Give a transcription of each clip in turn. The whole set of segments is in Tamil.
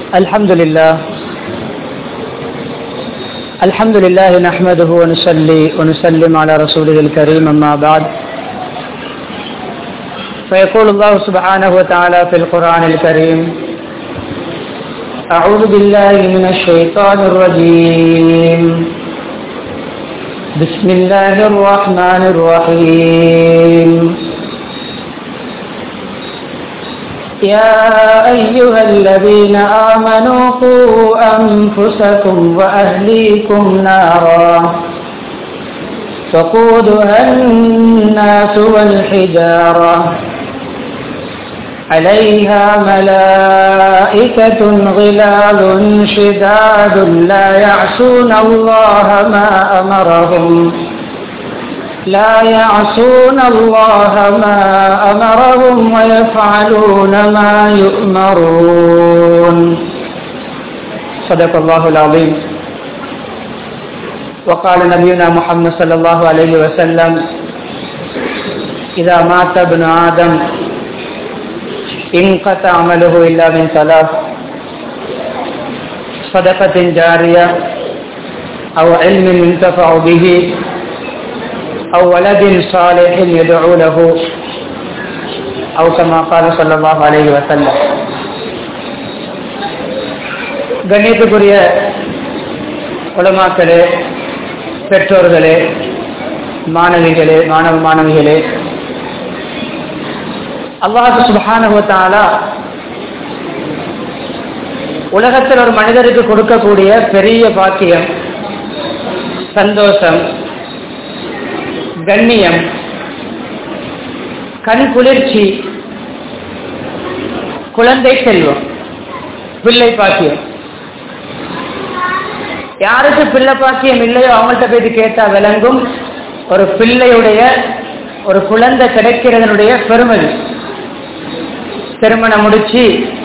الحمد لله الحمد لله نحمده ونصلي ونسلم على رسوله الكريم أما بعد فيقول الله سبحانه وتعالى في القرآن الكريم أعوذ بالله من الشيطان الرجيم بسم الله الرحمن الرحيم يا أيها الذين آمنوا قوا أنفسكم وأهليكم نارا فقودها الناس والحجارة عليها ملائكة غلال شداد لا يعصون الله ما أمرهم لا يعصون الله ما أمرهم ويفعلون ما يؤمرون صدق الله العظيم وقال نبينا محمد صلى الله عليه وسلم إذا مات ابن آدم انقطع عمله إلا من ثلاث صدقة جارية أو علم ينتفع به أو ولد صالح يدعو له أو كما قال صلى الله عليه وسلم கண்ணியத்துக்குரிய உலமாக்களே பெற்றோர்களே மாணவிகளே மாணவ மாணவிகளே அல்லாஹு சுபானுவத்தாலா உலகத்தில் ஒரு மனிதருக்கு கொடுக்கக்கூடிய பெரிய பாக்கியம் சந்தோஷம் கண்ணியம் கண் குளிர்ச்சி குழந்தை செல்வம் பிள்ளை பாக்கியம் யாருக்கு பிள்ளை பாக்கியம் இல்லையோ அவங்கள்ட்ட போயிட்டு கேட்டா விளங்கும் ஒரு பிள்ளையுடைய ஒரு குழந்தை கிடைக்கிறதனுடைய பெருமதி திருமணம் முடிச்சு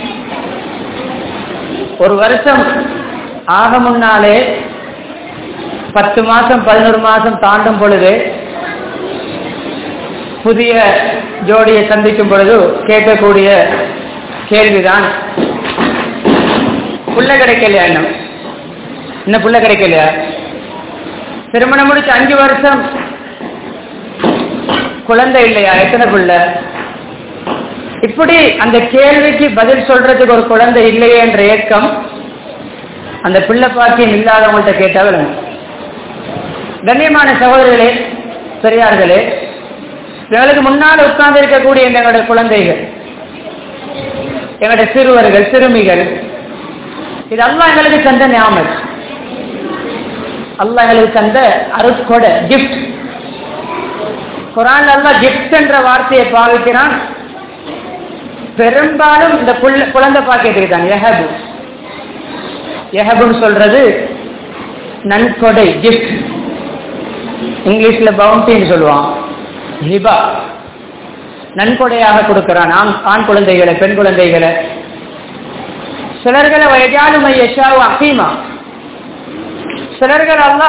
ஒரு வருஷம் ஆக முன்னாலே பத்து மாசம் பதினோரு மாசம் தாண்டும் பொழுது புதிய ஜோடியை சந்திக்கும் பொழுது கேட்கக்கூடிய கேள்விதான் புள்ள கிடைக்கலையா இன்னும் இன்னும் புள்ள கிடைக்கலையா திருமணம் முடிச்சு அஞ்சு வருஷம் குழந்தை இல்லையா எத்தனை புள்ள இப்படி அந்த கேள்விக்கு பதில் சொல்றதுக்கு ஒரு குழந்தை இல்லையே என்ற ஏக்கம் அந்த பிள்ளை பாக்கியம் இல்லாதவங்கள்ட்ட கேட்டால் கண்ணியமான சகோதரர்களே பெரியார்களே எங்களுக்கு முன்னால் உட்கார்ந்து இருக்கக்கூடிய எங்களுடைய குழந்தைகள் எங்களுடைய சிறுவர்கள் சிறுமிகள் இது அல்லா எங்களுக்கு தந்த ஞாபகம் அல்லா எங்களுக்கு தந்த அருட்கொடை கிஃப்ட் குரான் அல்லா கிஃப்ட் என்ற வார்த்தையை பாவிக்கிறான் பெரும்பாலும் இந்த குழந்தை பாக்கியத்துக்கு தான் எஹபு எஹபுன்னு சொல்றது நன்கொடை கிஃப்ட் இங்கிலீஷ்ல பவுண்டின்னு சொல்லுவான் ஹிபா நன்கொடையாக கொடுக்கிறான் ஆண் ஆண் குழந்தைகளை பெண் குழந்தைகளை சிலர்களை வயதாலுமை யஷாவு அசீமா சிலர்கள் அல்ல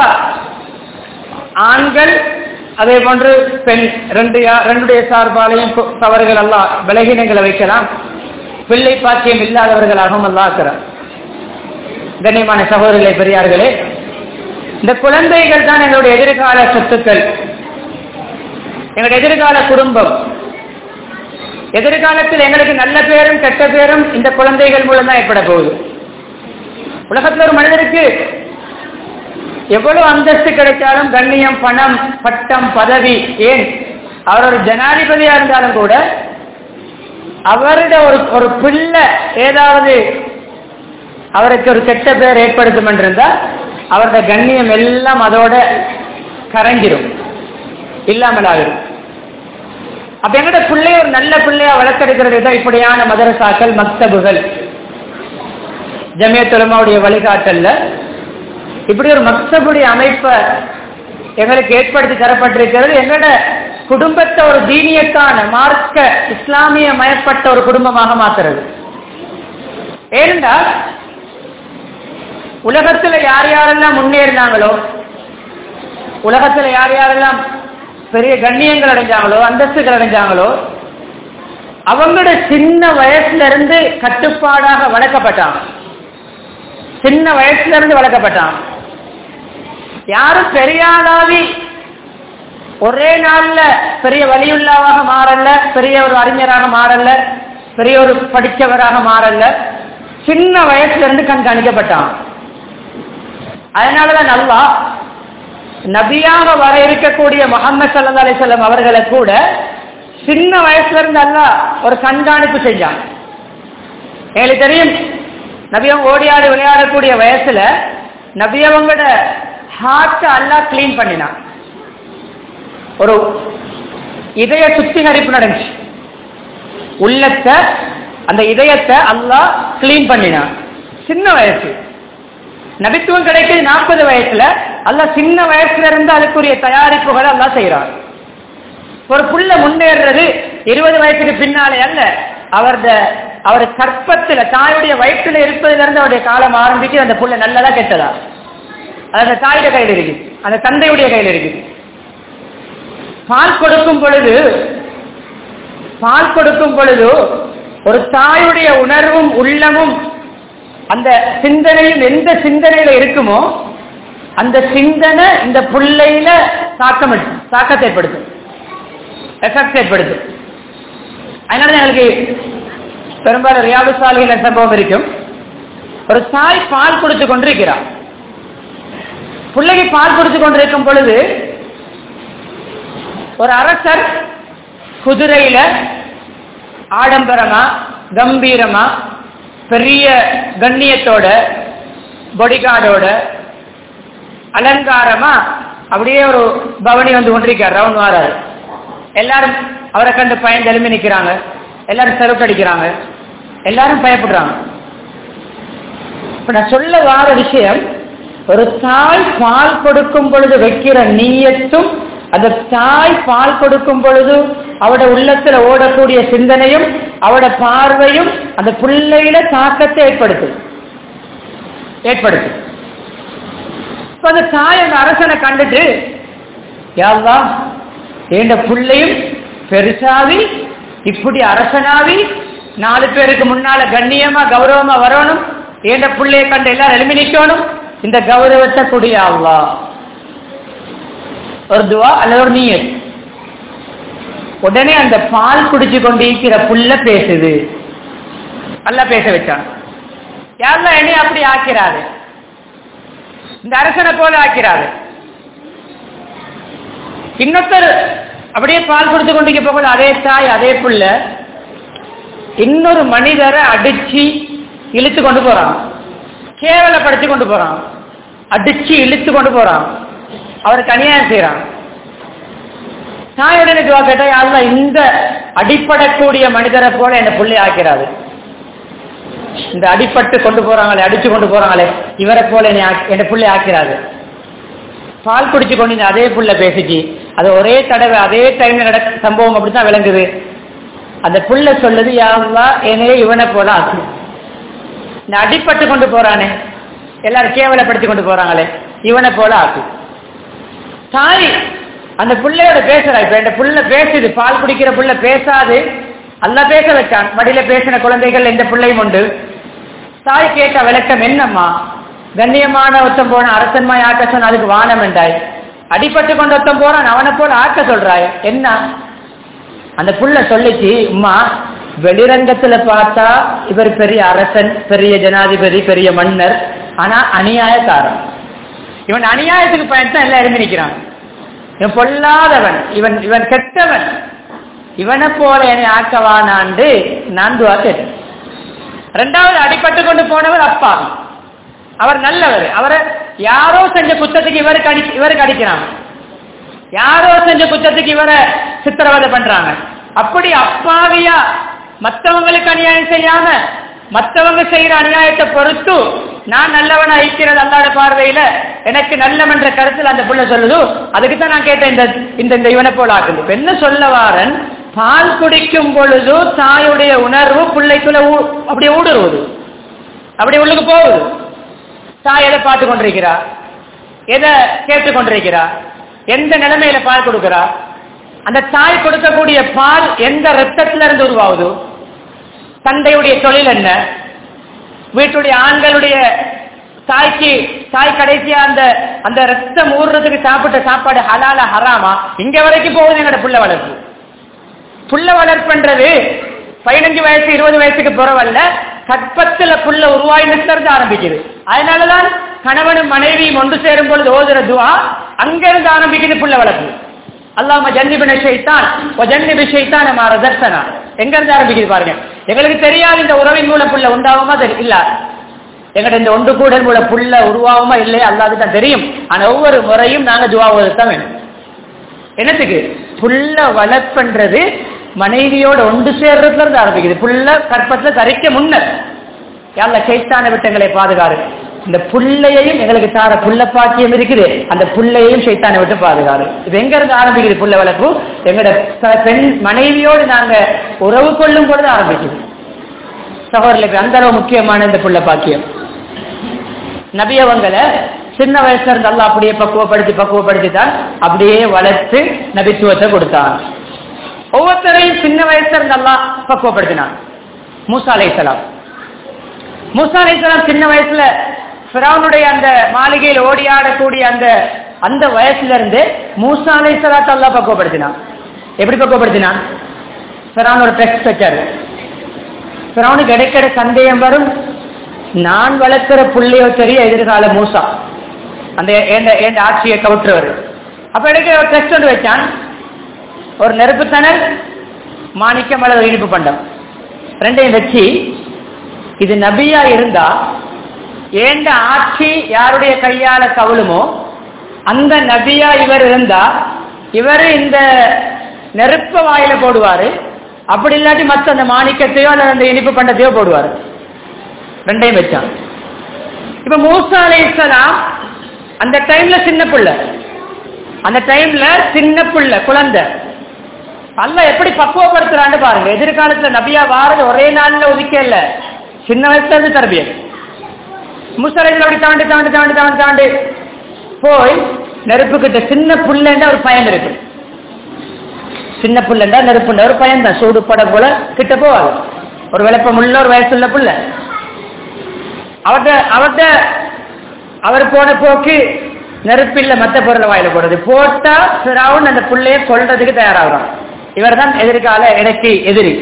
ஆண்கள் அதே போன்று பெண் ரெண்டு ரெண்டுடைய சார்பாலையும் தவறுகள் அல்ல விலகினங்களை வைக்கலாம் பிள்ளை பாக்கியம் இல்லாதவர்களாகவும் அல்லா இருக்கிறார் கண்ணியமான சகோதரர்களே பெரியார்களே இந்த குழந்தைகள் தான் எங்களுடைய எதிர்கால சொத்துக்கள் எங்களுடைய எதிர்கால குடும்பம் எதிர்காலத்தில் எங்களுக்கு நல்ல பேரும் கெட்ட பேரும் இந்த குழந்தைகள் மூலம் தான் ஏற்பட போகுது உலகத்தில் ஒரு மனிதருக்கு எவ்வளவு அந்தஸ்து கிடைச்சாலும் கண்ணியம் பணம் பட்டம் பதவி ஏன் அவர் ஒரு ஜனாதிபதியா இருந்தாலும் கூட அவருடைய ஒரு ஒரு பிள்ளை ஏதாவது அவருக்கு ஒரு கெட்ட பேர் ஏற்படுத்தும் என்றிருந்தால் அவருடைய கண்ணியம் எல்லாம் அதோட கரைஞ்சிரும் இல்லாமல் ஆகிடும் அப்ப எங்கட பிள்ளைய ஒரு நல்ல பிள்ளையா வளர்த்தெடுக்கிறது தான் இப்படியான மதரசாக்கள் மக்தபுகள் ஜமியத்துலமாவுடைய வழிகாட்டல்ல இப்படி ஒரு மக்தபுடைய அமைப்பை எங்களுக்கு ஏற்படுத்தி தரப்பட்டிருக்கிறது எங்களோட குடும்பத்தை ஒரு தீனியத்தான மார்க்க இஸ்லாமிய மயப்பட்ட ஒரு குடும்பமாக மாத்துறது ஏனென்றால் உலகத்துல யார் யாரெல்லாம் முன்னேறினாங்களோ உலகத்துல யார் யாரெல்லாம் பெரிய கண்ணியங்கள் அடைஞ்சாங்களோ அந்தஸ்துகள் அடைஞ்சாங்களோ அவங்களோட சின்ன வயசுல இருந்து கட்டுப்பாடாக வளர்க்கப்பட்டாங்க சின்ன வயசுல இருந்து வளர்க்கப்பட்டான் யாரும் பெரியாளாவி ஒரே நாள்ல பெரிய வலியுள்ளாவாக மாறல பெரிய ஒரு அறிஞராக மாறல பெரிய ஒரு படித்தவராக மாறல சின்ன வயசுல இருந்து கண்காணிக்கப்பட்டான் அதனாலதான் நல்லா நபியாக வர இருக்கக்கூடிய முகமது சல்லா அலிசல்லம் அவர்களை கூட சின்ன வயசுல இருந்து அல்ல ஒரு கண்காணிப்பு செஞ்சான் எங்களுக்கு தெரியும் நபியம் ஓடியாடி விளையாடக்கூடிய வயசுல நபியவங்களோட ஹார்ட் அல்லா கிளீன் பண்ணினான் ஒரு இதய சுத்திகரிப்பு நடந்துச்சு உள்ளத்தை அந்த இதயத்தை அல்லாஹ் கிளீன் பண்ணினான் சின்ன வயசு நபித்துவம் கிடைக்குது நாற்பது வயசுல அல்ல சின்ன வயசுல இருந்து அதுக்குரிய தயாரிப்புகளை எல்லாம் செய்யறான் ஒரு புள்ள முன்னேறது இருபது வயசுக்கு பின்னாலே அல்ல அவரது அவர் கற்பத்துல தாயுடைய வயிற்றுல இருப்பதுல இருந்து அவருடைய காலம் ஆரம்பிச்சு அந்த புள்ள நல்லதா கெட்டதா அது அந்த தாயுடைய கையில் இருக்குது அந்த தந்தையுடைய கையில் இருக்குது பால் கொடுக்கும் பொழுது பால் கொடுக்கும் பொழுது ஒரு தாயுடைய உணர்வும் உள்ளமும் அந்த சிந்தனையும் எந்த சிந்தனையில இருக்குமோ அந்த சிந்தனை இந்த புள்ளையில தாக்கம் தாக்கத்தை ஏற்படுத்தும் எஃபெக்ட் ஏற்படுத்தும் அதனால எங்களுக்கு பெரும்பாலும் ரியாது சாலிகள சம்பவம் இருக்கும் ஒரு தாய் பால் கொடுத்து கொண்டிருக்கிறார் பிள்ளைக்கு பால் கொடுத்து கொண்டிருக்கும் பொழுது ஒரு அரசர் குதிரையில ஆடம்பரமா கம்பீரமா பெரிய கண்ணியத்தோட பொடிகார்டோட அலங்காரமா அப்படியே ஒரு பவனி வந்து கொண்டிருக்கார் ரவுண்ட் வாராரு எல்லாரும் அவரை கண்டு பயந்து எழுப்பி நிற்கிறாங்க எல்லாரும் செருப்பு அடிக்கிறாங்க எல்லாரும் பயப்படுறாங்க இப்ப நான் சொல்ல வார விஷயம் ஒரு தாய் பால் கொடுக்கும் பொழுது வைக்கிற நீயத்தும் அந்த தாய் பால் கொடுக்கும் பொழுது அவட உள்ளத்துல ஓடக்கூடிய சிந்தனையும் அவட பார்வையும் அந்த பிள்ளையில தாக்கத்தை ஏற்படுத்தும் ஏற்படுத்தும் இப்ப அந்த தாய் அந்த அரசனை கண்டுட்டு யாவா என்ற பிள்ளையும் பெருசாவி இப்படி அரசனாவி நாலு பேருக்கு முன்னால கண்ணியமா கௌரவமா வரணும் என்ற பிள்ளைய கண்டு எல்லாரும் எழுமி நிக்கணும் இந்த கௌரவத்தை குடியாவா ஒரு துவா அல்லது ஒரு நீயத் உடனே அந்த பால் குடிச்சு கொண்டிருக்கிற புள்ள பேசுது அல்ல பேச வச்சான் யாரெல்லாம் என்னைய அப்படி ஆக்கிறாரு இந்த அரசனை போல ஆக்கிறாரு இன்னொருத்தர் அப்படியே பால் கொடுத்து கொண்டிருக்க போகுது அதே தாய் அதே புள்ள இன்னொரு மனிதரை அடிச்சு இழுத்து கொண்டு போறான் கேவலப்படுத்தி கொண்டு போறான் அடிச்சு இழுத்து கொண்டு போறான் அவருக்கு அநியாயம் செய்யறான் தாயுடனே துவா கேட்டா யாருல இந்த அடிப்படக்கூடிய மனிதரை போல என்ன புள்ளி ஆக்கிறாரு இந்த அடிப்பட்டு கொண்டு போறாங்களே அடிச்சு கொண்டு போறாங்களே இவரை போல என்ன புள்ளி ஆக்கிறாரு பால் குடிச்சு கொண்டு அதே புள்ள பேசிச்சு அது ஒரே தடவை அதே டைம்ல நட சம்பவம் அப்படித்தான் விளங்குது அந்த புள்ள சொல்லுது யாவா என்னையே இவனை போல ஆக்கு இந்த அடிப்பட்டு கொண்டு போறானே எல்லாரும் கேவலப்படுத்தி கொண்டு போறாங்களே இவனை போல ஆக்கு தாய் அந்த பிள்ளையோட பேசுறா இப்ப இந்த புள்ள பேசுது பால் குடிக்கிற புள்ள பேசாது அல்ல பேச வச்சான் மடியில பேசின குழந்தைகள் எந்த பிள்ளையும் உண்டு தாய் கேட்ட விளக்கம் என்னம்மா கண்ணியமான ஒருத்தம் போன அரசன்மாய் ஆக்க சொன்ன அதுக்கு வானம் என்றாய் அடிபட்டு கொண்டு ஒருத்தம் போறான் அவனை போல ஆக்க சொல்றாய் என்ன அந்த புள்ள சொல்லிச்சு உமா வெளிரங்கத்துல பார்த்தா இவர் பெரிய அரசன் பெரிய ஜனாதிபதி பெரிய மன்னர் ஆனா அநியாயக்காரன் இவன் அநியாயத்துக்கு பயன்தான் எல்லாம் எழுதி நிற்கிறான் இவன் பொல்லாதவன் இவன் இவன் கெட்டவன் இவனை போல என்னை ஆக்கவானாண்டு நான் துவா கேட்டேன் ரெண்டாவது அடிபட்டு கொண்டு போனவர் அப்பா அவர் நல்லவர் அவரை யாரோ செஞ்ச குத்தத்துக்கு இவருக்கு அடி இவருக்கு அடிக்கிறாங்க யாரோ செஞ்ச குத்தத்துக்கு இவரை சித்திரவதை பண்றாங்க அப்படி அப்பாவியா மற்றவங்களுக்கு அநியாயம் செய்யாம மற்றவங்க செய்யற அநியாயத்தை பொறுத்து நான் நல்லவனா இருக்கிறது அல்லாத பார்வையில எனக்கு நல்லம் என்ற கருத்தில் அந்த புள்ள சொல்லுது அதுக்கு தான் நான் கேட்டேன் இந்த இந்த இந்த இவனை போல ஆக்குது என்ன சொல்ல வாரன் பால் குடிக்கும் பொழுது தாயுடைய உணர்வு பிள்ளைக்குள்ள அப்படியே ஊடுருவது அப்படி உள்ளுக்கு போகுது தாய் எதை பார்த்து கொண்டிருக்கிறா எதை கேட்டு கொண்டிருக்கிறா எந்த நிலைமையில பால் கொடுக்கிறா அந்த தாய் கொடுக்கக்கூடிய பால் எந்த ரத்தத்தில இருந்து உருவாகுது தந்தையுடைய தொழில் என்ன வீட்டுடைய ஆண்களுடைய தாய்க்கு தாய் கடைசியா அந்த அந்த ரத்தம் ஊறுறதுக்கு சாப்பிட்ட சாப்பாடு ஹலால ஹராமா இங்க வரைக்கும் போகுது எங்கட புள்ள வளர்ப்பு புள்ள வளர்ப்புன்றது பதினஞ்சு வயசு இருபது வயசுக்கு பிறவல்ல கற்பத்துல புள்ள உருவாயினத்துல இருந்து ஆரம்பிக்குது அதனாலதான் கணவனும் மனைவியும் ஒன்று சேரும் பொழுது ஓதுற துவா அங்க இருந்து ஆரம்பிக்குது புள்ள வளர்ப்பு அல்லாம ஜன்னிபின ஷைத்தான் ஜன்னிபி ஷைத்தான் மாற தர்சனா எங்க இருந்து ஆரம்பிக்குது பாருங்க எங்களுக்கு தெரியாது இந்த உறவின் மூலம் புள்ள உண்டாகுமா தெரி- இல்ல எங்கட இந்த ஒன்று கூடல் மூலம் புள்ள உருவாகுமா இல்லையா அல்லாது தான் தெரியும் ஆனா ஒவ்வொரு முறையும் நாங்க துவாவது தான் வேணும் என்னத்துக்கு புள்ள வளர்ப்புன்றது மனைவியோட ஒன்று சேர்றதுல இருந்து ஆரம்பிக்குது புள்ள கற்பத்துல தரிக்க முன்னர் யாழ்ல சைத்தான விட்டங்களை பாதுகாரு இந்த புள்ளையையும் எங்களுக்கு தார புள்ள பாக்கியம் இருக்குது அந்த புள்ளையையும் சைத்தானை விட்டு பாதுகாரு இது எங்க இருந்து ஆரம்பிக்குது புள்ள வளர்ப்பு எங்களோட ச- பெண் மனைவியோடு நாங்க உறவு கொள்ளும் பொழுது ஆரம்பிக்குது சகோதரர்களுக்கு அந்த அளவு முக்கியமான இந்த புள்ள பாக்கியம் நபியவங்களை சின்ன வயசுல இருந்து அல்லாஹ் அப்படியே பக்குவப்படுத்தி பக்குவப்படுத்தி தான் அப்படியே வளர்த்து நபித்துவத்தை கொடுத்தான் ஒவ்வொருத்தரையும் சின்ன வயசுல இருந்து அல்லாஹ் பக்குவப்படுத்தினான் மூசா அலைஹிஸ்ஸலாம் மூசா அலைஹிஸ்ஸலாம் சின்ன வயசுல ஃபிரௌனுடைய அந்த மாளிகையில் ஓடி ஆடக்கூடிய அந்த அந்த வயசுல இருந்து மூசா அலைஹிஸ்ஸலாத்தை அல்லாஹ் பக்குவப்படுத்தினான் எப்படி பக்குவப்படுத்தினான் ஃபிரௌனோட டெஸ்ட் வச்சாரு ஃபிரௌனுக்கு இடைக்கிற சந்தேகம் வரும் நான் வளர்க்கிற புள்ளையோ தெரிய எதிர்கால மூசா அந்த என் என் ஆட்சியை கவுற்றுவர் அப்ப எனக்கு ஒரு டெஸ்ட் ஒன்று வச்சான் ஒரு நெருப்பு தணல் மாணிக்கம் அல்லது இனிப்பு பண்டம் ரெண்டையும் வச்சு இது நபியா இருந்தா ஏண்ட ஆட்சி யாருடைய கையால கவுளுமோ அந்த நபியா இவர் இருந்தா இவர் இந்த நெருப்ப வாயில போடுவாரு அப்படி இல்லாட்டி மற்ற அந்த மாணிக்கத்தையோ அல்லது அந்த இனிப்பு பண்டத்தையோ போடுவாரு ரெண்டையும் வச்சான் இப்ப மூசா அலைஹிஸ்ஸலாம் அந்த டைம்ல சின்ன பிள்ளை அந்த டைம்ல சின்ன பிள்ளை குழந்தை அல்லாஹ் எப்படி பக்குவப்படுத்துறான்னு பாருங்க எதிர்காலத்துல நபியா வாரது ஒரே நாள்ல ஒதுக்க இல்ல சின்ன வயசுல இருந்து தரபியல் முசலைகள் அப்படி தாண்டி தாண்டி தாண்டி தாண்டி தாண்டி போய் நெருப்பு கிட்ட சின்ன புள்ளன்ற ஒரு பயம் இருக்கு சின்ன புள்ளண்டா நெருப்புண்ட ஒரு பயம் தான் சூடு பட போல கிட்ட போவாது ஒரு விளப்பம் உள்ள ஒரு வயசுள்ள புள்ள அவர்கிட்ட அவர்கிட்ட அவர் போன போக்கு நெருப்பில்ல மத்த பொருளை வாயில போடுறது போட்டா பிறவுன் அந்த புள்ளைய கொல்றதுக்கு தயாராகிறான் இவர் தான் எதிர்கால எனக்கு எதிரி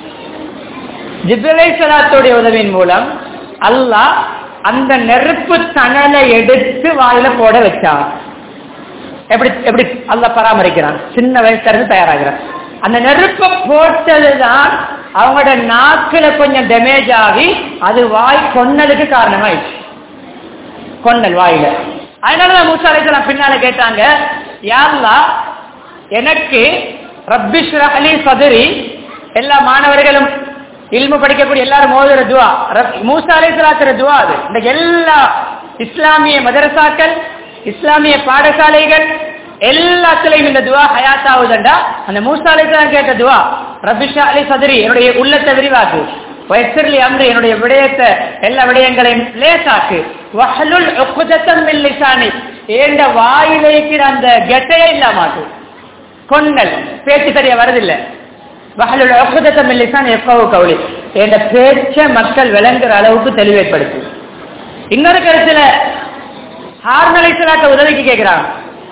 ஜிப்ரலை சலாத்துடைய உதவியின் மூலம் அல்லாஹ் அந்த நெருப்பு தணலை எடுத்து வாயில போட வச்சான் எப்படி எப்படி அல்லாஹ் பராமரிக்கிறான் சின்ன வயசுல இருந்து தயாராகிறான் அந்த நெருப்பை போட்டதுதான் அவங்களோட நாக்குல கொஞ்சம் டேமேஜ் ஆகி அது வாய் கொன்னலுக்கு காரணமாயிடுச்சு கொன்னல் வாயில அதனாலதான் மூசா அலைஹிஸ்ஸலாம் பின்னால கேட்டாங்க யாருலா எனக்கு ரப்பிஷ்ரஹலி சதுரி எல்லா மாணவர்களும் இல்மு படிக்கக்கூடிய எல்லாரும் மோதுற துவா ரப்- மூசா அலைஹிஸ்ஸலாத்துற துவா அது இந்த எல்லா இஸ்லாமிய மதரசாக்கள் இஸ்லாமிய பாடசாலைகள் எல்லாத்துலயும் இந்த துவா ஹயாத்தாவுதண்டா அந்த மூசா அலைஹிஸ்ஸலாம் கேட்ட துவா ரபிஷா அலி சதுரி என்னுடைய உள்ளத்தை விரிவாக்கு வயசிர்லி அன்று என்னுடைய விடயத்தை எல்லா விடயங்களையும் லேசாக்கு வஹலுல் உக்குதத்தம் மின் லிசானி ஏண்ட வாயில இருக்கிற அந்த கெட்டையே இல்லாமாக்கு கொன்னல் பேச்சு சரியா வருதில்லை வஹலுல் உக்குதத்தம் மின் லிசானி எஃப்கவு கவுலி என்ற பேச்ச மக்கள் விளங்குற அளவுக்கு தெளிவைப்படுத்து இன்னொரு கருத்துல ஹார்னலைசலாக்க உதவிக்கு கேட்கிறாங்க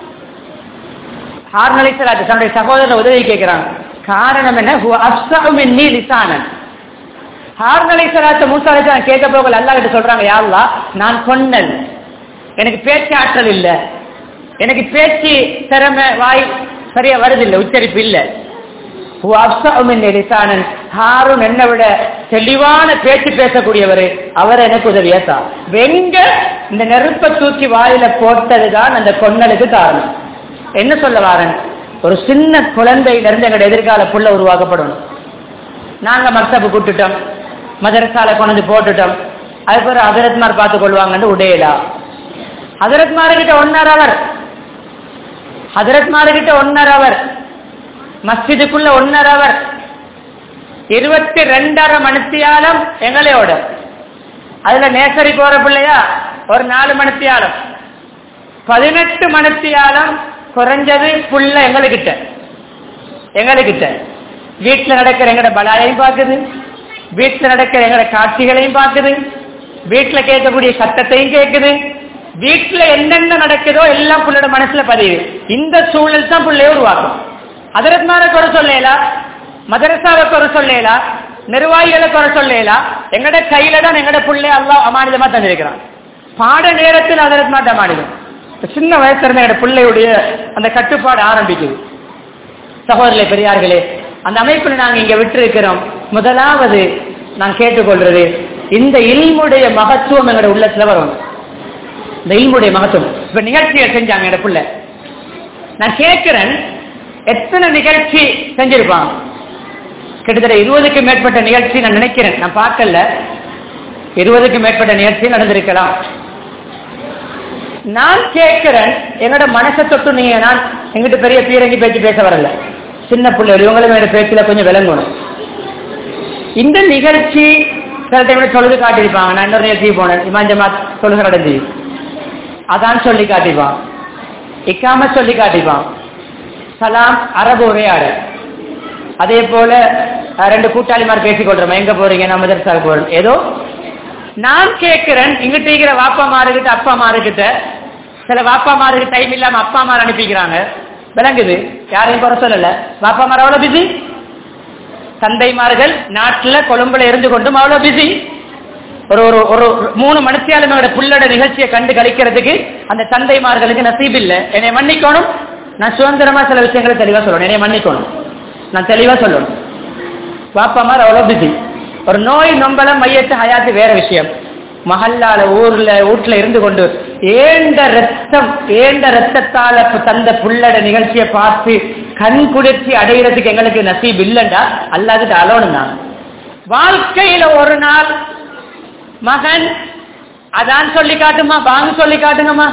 ஹார்னலைசலாக்க தன்னுடைய சகோதரர் உதவி கேட்கிறாங்க காரணம் என்ன ஹுவ அஃப்ஸஹு மின்னி லிசானன் ஹார்னலை சலாத்த மூசாலை கேட்க போகல அல்லா கிட்ட சொல்றாங்க யா அல்லாஹ் நான் கொன்னல் எனக்கு பேச்சு ஆற்றல் இல்ல எனக்கு பேச்சு திறமை வாய் சரியா வருதில்லை உச்சரிப்பு இல்ல ஹுவ அஃப்ஸஹு மின்னி லிசானன் ஹாரூன் என்னை விட தெளிவான பேச்சு பேசக்கூடியவர் அவர் எனக்கு உதவியா தான் வெங்க இந்த நெருப்பை தூக்கி வாயில போட்டதுதான் அந்த கொன்னலுக்கு காரணம் என்ன சொல்ல வாரன் ஒரு சின்ன குழந்தையில இருந்து எங்களுடைய எதிர்கால புள்ள உருவாக்கப்படணும் நாங்க மக்தபு கூட்டுட்டோம் மதரசால கொண்டு வந்து போட்டுட்டோம் அதுக்கு ஒரு ஹசரத்மார் பார்த்து கொள்வாங்கன்னு உடையலா ஹசரத்மார்கிட்ட ஒன்னர் அவர் ஹசரத்மார்கிட்ட ஒன்னர் அவர் மஸ்ஜிதுக்குள்ள ஒன்னர் அவர் இருபத்தி ரெண்டரை மணித்தியாலம் எங்களையோட அதுல நேசரி போற பிள்ளையா ஒரு நாலு மணித்தியாலம் பதினெட்டு மணித்தியாலம் குறைஞ்சது புள்ள எங்களுக்கிட்ட எங்களுக்கிட்ட வீட்டுல நடக்கிற எங்கட பலாயையும் பார்க்குது வீட்டுல நடக்கிற எங்கட காட்சிகளையும் பார்க்குது வீட்டுல கேட்கக்கூடிய சத்தத்தையும் கேட்குது வீட்டுல என்னென்ன நடக்குதோ எல்லாம் புள்ளோட மனசுல பதியுது இந்த சூழல் தான் புள்ளைய உருவாக்கும் அதரத்மார குறை சொல்லலா மதரசாவை குறை சொல்லலா நிர்வாகிகளை குறை சொல்லலா எங்கட கையில தான் எங்கட புள்ளை அல்லாஹ் அமானிதமா தந்திருக்கிறான் பாட நேரத்தில் அதரத்மாட்ட அமானிதம் சின்ன வயசுல இருந்த எங்கட பிள்ளையுடைய அந்த கட்டுப்பாடு ஆரம்பிக்குது சகோதரர்களே பெரியார்களே அந்த அமைப்பில் நாங்க இங்க விட்டிருக்கிறோம் முதலாவது நான் கேட்டுக்கொள்றது இந்த இல்முடைய மகத்துவம் எங்களோட உள்ளத்துல வரும் இந்த இல்முடைய மகத்துவம் இப்ப நிகழ்ச்சியை செஞ்சாங்க எங்க புள்ள நான் கேட்கிறேன் எத்தனை நிகழ்ச்சி செஞ்சிருப்பான் கிட்டத்தட்ட இருபதுக்கு மேற்பட்ட நிகழ்ச்சி நான் நினைக்கிறேன் நான் பார்க்கல இருபதுக்கு மேற்பட்ட நிகழ்ச்சி நடந்திருக்கலாம் நான் கேட்கிறேன் என்னோட மனசை தொட்டு நீங்க நான் எங்கிட்ட பெரிய பீரங்கி பேச்சு பேச வரல சின்ன பிள்ளைகள் இவங்களும் என்னோட பேச்சுல கொஞ்சம் விளங்கணும் இந்த நிகழ்ச்சி சில டைம்ல தொழுது காட்டியிருப்பாங்க நான் இன்னொரு நிகழ்ச்சி போனேன் இமான் ஜமாத் தொழுகை நடந்து அதான் சொல்லி காட்டிப்பான் இக்காம சொல்லி காட்டிப்பான் சலாம் அரபு உரையாடல் அதே போல அஹ், ரெண்டு கூட்டாளிமார் பேசிக் கொள்றோம் எங்க போறீங்க நான் மதரசாவுக்கு போறோம் ஏதோ நான் கேட்கிறேன் இங்கிட்ட இருக்கிற வாப்பா மாறுகிட்ட அப்பா மாறுகிட்ட சில வாப்பா மாருக்கு டைம் இல்லாம அப்பா மார் அனுப்பிக்கிறாங்க விளங்குது யாரையும் குறை சொல்லல வாப்பா மார் அவ்வளவு பிஸி தந்தைமார்கள் நாட்டுல கொழும்புல இருந்து கொண்டும் அவ்வளவு பிஸி ஒரு ஒரு ஒரு மூணு மனுஷியாலுமே புள்ளோட நிகழ்ச்சியை கண்டு கழிக்கிறதுக்கு அந்த தந்தைமார்களுக்கு நசீப் இல்ல என்னை மன்னிக்கணும் நான் சுதந்திரமா சில விஷயங்களை தெளிவா சொல்லணும் என்னை மன்னிக்கணும் நான் தெளிவா சொல்லணும் பாப்பாமார் அவ்வளவு பிஸி ஒரு நோய் நொம்பலம் மையத்து ஹயாத்து வேற விஷயம் மஹல்லால ஊர்ல வீட்டுல இருந்து கொண்டு ஏண்ட ரத்தம் ஏண்ட ரத்தத்தால பு- தந்த புள்ளட நிகழ்ச்சியை பார்த்து கண் குளிர்ச்சி அடைகிறதுக்கு எங்களுக்கு நசீப் இல்லைண்டா அல்லாதுட்டு அலோனும் நான் வாழ்க்கையில ஒரு நாள் மகன் அதான் சொல்லி காட்டுமா வாங்க சொல்லி காட்டுங்கம்மா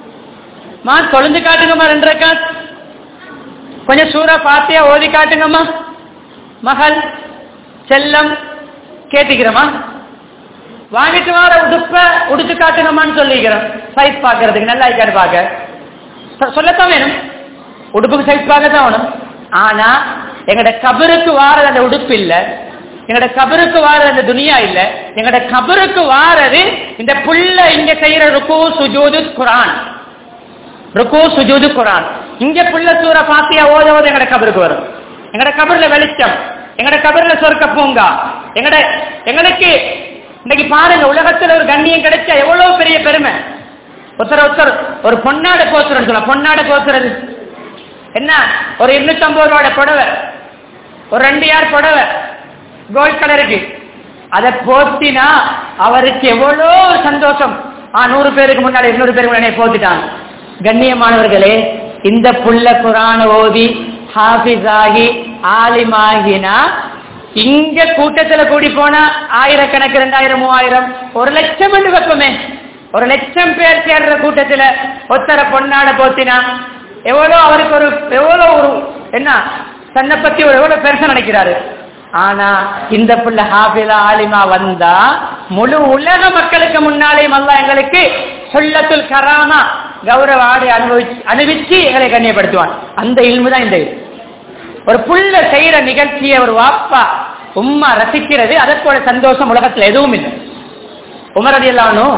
மா தொழுந்து காட்டுங்கம்மா ரெண்டு ரக்காத் கொஞ்சம் சூறா பாத்தியா ஓதி காட்டுங்கம்மா மகள் செல்லம் கேட்டுக்கிறோமா வாங்கிட்டு வர உடுப்ப உடுத்து காட்டுங்கம்மான்னு சொல்லிக்கிறோம் சைஸ் பார்க்கறதுக்கு நல்லா இருக்காரு பார்க்க சொ- சொல்லத்தான் வேணும் உடுப்புக்கு சைஸ் பார்க்க தான் வேணும் ஆனா எங்கட கபருக்கு வாரது அந்த உடுப்பு இல்ல எங்கட கபருக்கு வாரது அந்த துனியா இல்ல எங்கட கபருக்கு வாரது இந்த புள்ள இங்க செய்யற ருக்கு சுஜூது குரான் ருக்கு சுஜூது குரான் இங்க புள்ள சூற பாத்தியா ஓத ஓத எங்கட கபருக்கு வரும் எங்கட கபர்ல வெளிச்சம் எங்கட கபர்ல சொர்க்க பூங்கா எங்கட எங்களுக்கு இன்னைக்கு பாருங்க உலகத்துல ஒரு கண்ணியம் கிடைச்சா எவ்வளவு பெரிய பெருமை ஒருத்தர் ஒருத்தர் ஒரு பொன்னாடை போத்துறன்னு சொல்லலாம் பொன்னாடை போத்துறது என்ன ஒரு இருநூத்தி ஐம்பது ரூபாயோட புடவை ஒரு ரெண்டு யார் புடவை கோல்ட் கலருக்கு அதை போத்தினா அவருக்கு எவ்வளோ சந்தோஷம் ஆ நூறு பேருக்கு முன்னாடி இருநூறு பேருக்கு முன்னாடி போத்திட்டாங்க கண்ணியமானவர்களே இந்த புள்ள குரான ஓதி ஹாஃபிஸ் ஆகி ஆலிமாகினா இங்க கூட்டத்துல கூடி போனா ஆயிரக்கணக்கு ரெண்டாயிரம் மூவாயிரம் ஒரு லட்சம் என்று வைப்போமே ஒரு லட்சம் பேர் சேர்ற கூட்டத்துல ஒத்தர பொன்னாட போத்தினா எவ்வளவு அவருக்கு ஒரு எவ்வளவு ஒரு என்ன தன்னை பத்தி ஒரு எவ்வளவு பெருசா நினைக்கிறாரு ஆனா இந்த புள்ள ஹாஃபிலா ஆலிமா வந்தா முழு உலக மக்களுக்கு முன்னாலேயும் அல்லாஹ் எங்களுக்கு சொல்லத்துல் கராமா கௌரவ ஆடை அனுபவிச்சு அனுபவிச்சு எங்களை கண்ணியப்படுத்துவான் அந்த இல்மு தான் இந்த இல்மு. ஒரு புள்ள செய்யற நிகழ்ச்சியை ஒரு வாப்பா உம்மா ரசிக்கிறது அதற்கோட சந்தோஷம் உலகத்துல எதுவும் இல்லை உமரடி எல்லாரும்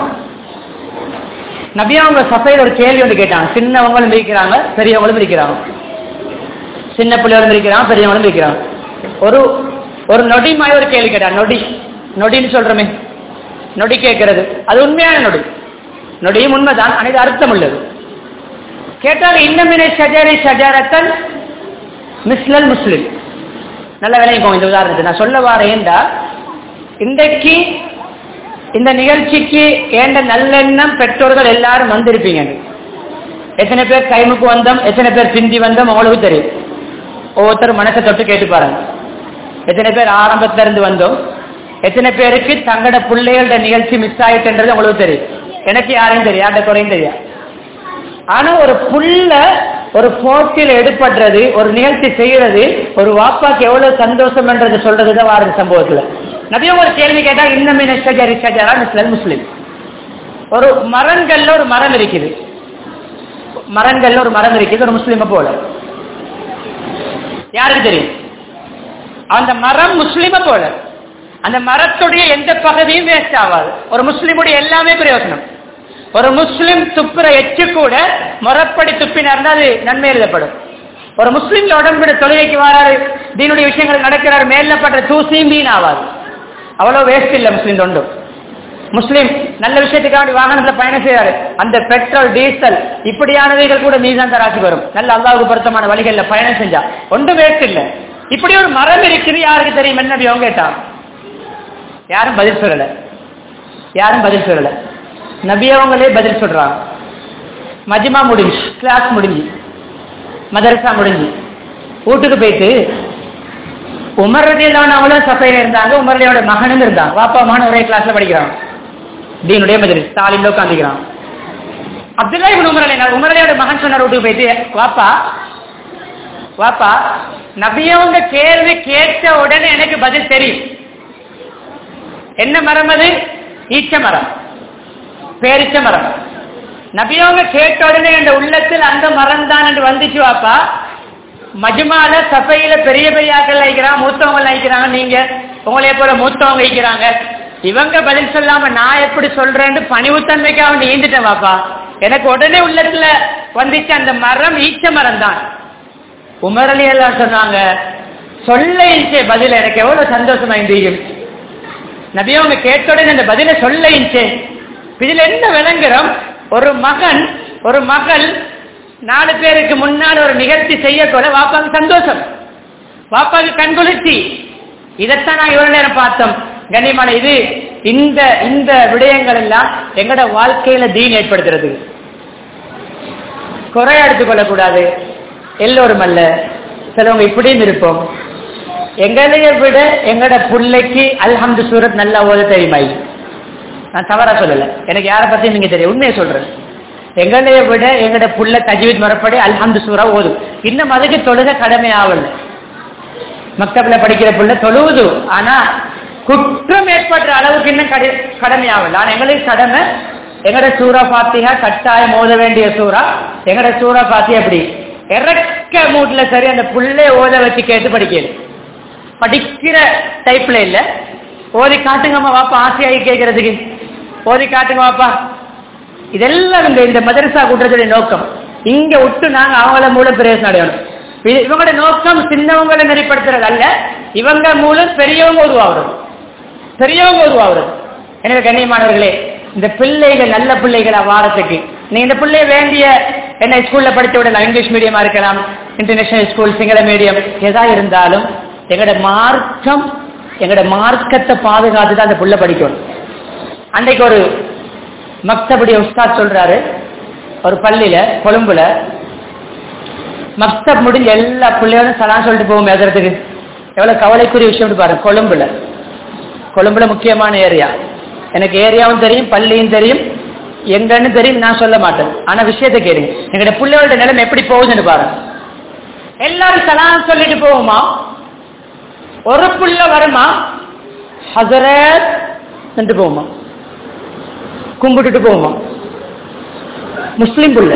நபியாவுங்க சபையில் ஒரு கேள்வி ஒன்று கேட்டாங்க சின்னவங்களும் இருக்கிறாங்க பெரியவங்களும் இருக்கிறாங்க சின்ன பிள்ளைகளும் இருக்கிறாங்க பெரியவங்களும் இருக்கிறாங்க ஒரு ஒரு நொடி மாதிரி ஒரு கேள்வி கேட்டாங்க நொடி நொடின்னு சொல்றோமே நொடி கேட்கறது அது உண்மையான நொடி நொடியும் உண்மைதான் ஆனால் இது அர்த்தம் உள்ளது கேட்டால் இன்னமினை ஷஜரி ஷஜரத்தன் மிஸ்லல் முஸ்லிம் நல்ல விளையும் இந்த உதாரணத்தை நான் சொல்ல வாரேன்டா இன்றைக்கு இந்த நிகழ்ச்சிக்கு ஏண்ட நல்லெண்ணம் பெற்றோர்கள் எல்லாரும் வந்திருப்பீங்க எத்தனை பேர் டைமுக்கு வந்தோம் எத்தனை பேர் பிந்தி வந்தோம் உங்களுக்கு தெரியும் ஒவ்வொருத்தரும் மனசை தொட்டு கேட்டு பாருங்க எத்தனை பேர் ஆரம்பத்துல இருந்து வந்தோம் எத்தனை பேருக்கு தங்கட பிள்ளைகளோட நிகழ்ச்சி மிஸ் ஆயிட்டுன்றது உங்களுக்கு தெரியும் எனக்கு யாரையும் தெரியும் யார்கிட்ட குறையும் தெரியாது ஆனா ஒரு புள்ள ஒரு போட்டியில் எடுப்படுறது ஒரு நிகழ்ச்சி செய்யறது ஒரு வாப்பாக்கு எவ்வளவு சந்தோஷம்ன்றது சொல்றதுதான் வாருது சம்பவத்துல நபியும் ஒரு கேள்வி கேட்டா இன்னமின் ஷஜரி ஷஜரா மிஸ்லல் முஸ்லிம் ஒரு மரங்கள்ல ஒரு மரம் இருக்குது மரங்கள்ல ஒரு மரம் இருக்குது ஒரு முஸ்லிம போல யாருக்கு தெரியும் அந்த மரம் முஸ்லிம போல அந்த மரத்துடைய எந்த பகுதியும் வேஸ்ட் ஆகாது ஒரு முஸ்லிமுடைய எல்லாமே பிரயோஜனம் ஒரு முஸ்லிம் துப்புற எச்சு கூட முறப்படி துப்பினார்னா அது நன்மை எழுதப்படும் ஒரு முஸ்லிம்ல உடம்புட தொழுகைக்கு வராரு தீனுடைய விஷயங்கள் நடக்கிறார் மேலப்பட்ட தூசியும் மீன் ஆகாது அவ்வளவு வேஸ்ட் இல்லை முஸ்லீம் தொண்டும் முஸ்லீம் நல்ல விஷயத்துக்காக வாகனத்துல பயணம் செய்யறாரு அந்த பெட்ரோல் டீசல் இப்படியானவைகள் கூட மீதான் தராசி வரும் நல்ல அல்லாவுக்கு பொருத்தமான வழிகள்ல பயணம் செஞ்சா ஒன்றும் வேஸ்ட் இல்ல இப்படி ஒரு மரம் இருக்குது யாருக்கு தெரியும் என்ன அவங்க கேட்டா யாரும் பதில் சொல்லல யாரும் பதில் சொல்லல நபி அவங்களே பதில் சொல்றாங்க மஜ்மா முடிஞ்சு கிளாஸ் முடிஞ்சு மதரசா முடிஞ்சு வீட்டுக்கு போயிட்டு உமர் ரதியல்லானவங்களும் சபையில இருந்தாங்க உமரடியோட மகனும் இருந்தாங்க வாப்பா மகன் ஒரே கிளாஸ்ல படிக்கிறான் தீனுடைய மஜ்லிஸ் தாலிம்ல உட்காந்துக்கிறான் அப்துல்லா இவன் உமரலை உமரடியோட மகன் சொன்னார் வீட்டுக்கு போயிட்டு வாப்பா வாப்பா நபியவங்க கேள்வி கேட்ட உடனே எனக்கு பதில் தெரியும் என்ன மரம் அது ஈச்ச மரம் பேரிச்ச மரம் நபியவங்க கேட்ட உடனே என் உள்ளத்தில் அந்த மரம் தான் என்று வந்துச்சு வாப்பா மஜ்மால சபையில பெரிய பெரிய ஆட்கள் வைக்கிறாங்க மூத்தவங்க வைக்கிறாங்க நீங்க உங்களைய போல மூத்தவங்க வைக்கிறாங்க இவங்க பதில் சொல்லாம நான் எப்படி சொல்றேன்னு பணிவுத்தன்மைக்காக வந்து ஈந்துட்டேன் வாப்பா எனக்கு உடனே உள்ளத்துல வந்துச்சு அந்த மரம் ஈச்ச மரம் தான் உமரலி எல்லாம் சொன்னாங்க சொல்ல இன்ச்சே பதில் எனக்கு எவ்வளவு சந்தோஷமா இருந்தீங்க நபியவங்க கேட்ட உடனே அந்த பதில சொல்ல இன்ச்சே இதுல என்ன விளங்குறோம் ஒரு மகன் ஒரு மகள் நாலு பேருக்கு முன்னால் ஒரு நிகழ்ச்சி செய்யக்கூட வாப்பாக்கு சந்தோஷம் வாப்பாக்கு கண்குளிர்ச்சி இதைத்தான் நான் இவ்வளவு நேரம் பார்த்தோம் கண்ணியமான இது இந்த இந்த விடயங்கள் எல்லாம் எங்கட வாழ்க்கையில தீன் ஏற்படுத்துறது குறை எடுத்துக் கொள்ளக்கூடாது எல்லோரும் அல்ல சிலவங்க இப்படியும் இருப்போம் எங்களைய விட எங்கட பிள்ளைக்கு அல்ஹம்து சூரத் நல்லா ஓத தெரியுமாய் நான் தவறா சொல்லல எனக்கு யாரை பத்தியும் நீங்க தெரியும் உண்மையை சொல்றேன் எங்களைய விட எங்கட புள்ள தஜ்வீத் மரப்படி அல்ஹம்து சூரா ஓதும் இன்னும் அதுக்கு தொழுக கடமை ஆகல மக்தப்ல படிக்கிற புள்ள தொழுவுது ஆனா குற்றம் ஏற்படுற அளவுக்கு இன்னும் கடி- கடமை ஆகல ஆனா எங்களுக்கு கடமை எங்கட சூரா பாத்தியா கட்டாயம் ஓத வேண்டிய சூறா எங்கட சூரா பாத்தியா எப்படி இறக்க மூட்ல சரி அந்த புள்ளை ஓத வச்சு கேட்டு படிக்கல படிக்கிற டைப்ல இல்ல ஓதி காட்டுங்கம்மா வாப்பா ஆசையாகி கேட்கறதுக்கு ஓதி காட்டுங்க வாப்பா இதெல்லாம் இந்த இந்த மதரசா கூட்டத்துடைய நோக்கம் இங்க விட்டு நாங்க அவங்கள மூலம் பிரயோசனம் அடையணும் இது- இவங்களோட நோக்கம் சின்னவங்களை நெறிப்படுத்துறது அல்ல இவங்க மூலம் பெரியவங்க உருவாகிறது பெரியவங்க உருவாகிறது எனவே கண்ணியமானவர்களே இந்த பிள்ளைகள் நல்ல பிள்ளைகளா வாரத்துக்கு நீங்க இந்த பிள்ளைய வேண்டிய என்ன ஸ்கூல்ல படித்து விடலாம் இங்கிலீஷ் மீடியமா இருக்கலாம் இன்டர்நேஷனல் ஸ்கூல் சிங்கள மீடியம் எதா இருந்தாலும் எங்களோட மார்க்கம் எங்களோட மார்க்கத்தை பாதுகாத்து தான் அந்த புள்ள படிக்கணும் அன்றைக்கு ஒரு மக்தபடி உஸ்தாத் சொல்றாரு ஒரு பள்ளியில கொழும்புல மக்தப் முடிஞ்ச எல்லா பிள்ளையோடும் சலாம் சொல்லிட்டு போவோம் எதிரத்துக்கு எவ்வளவு கவலைக்குரிய விஷயம்னு பாருங்க கொழும்புல கொழும்புல முக்கியமான ஏரியா எனக்கு ஏரியாவும் தெரியும் பள்ளியும் தெரியும் எங்கன்னு தெரியும் நான் சொல்ல மாட்டேன் ஆனா விஷயத்தை கேளுங்க எங்களோட பிள்ளையோட நிலைமை எப்படி போகுதுன்னு பாருங்க எல்லாரும் சலாம் சொல்லிட்டு போவோமா ஒரு புள்ள வருமா ஹசரத் என்று போவோமா கும்பிட்டுட்டு போவோமா முஸ்லிம் புள்ள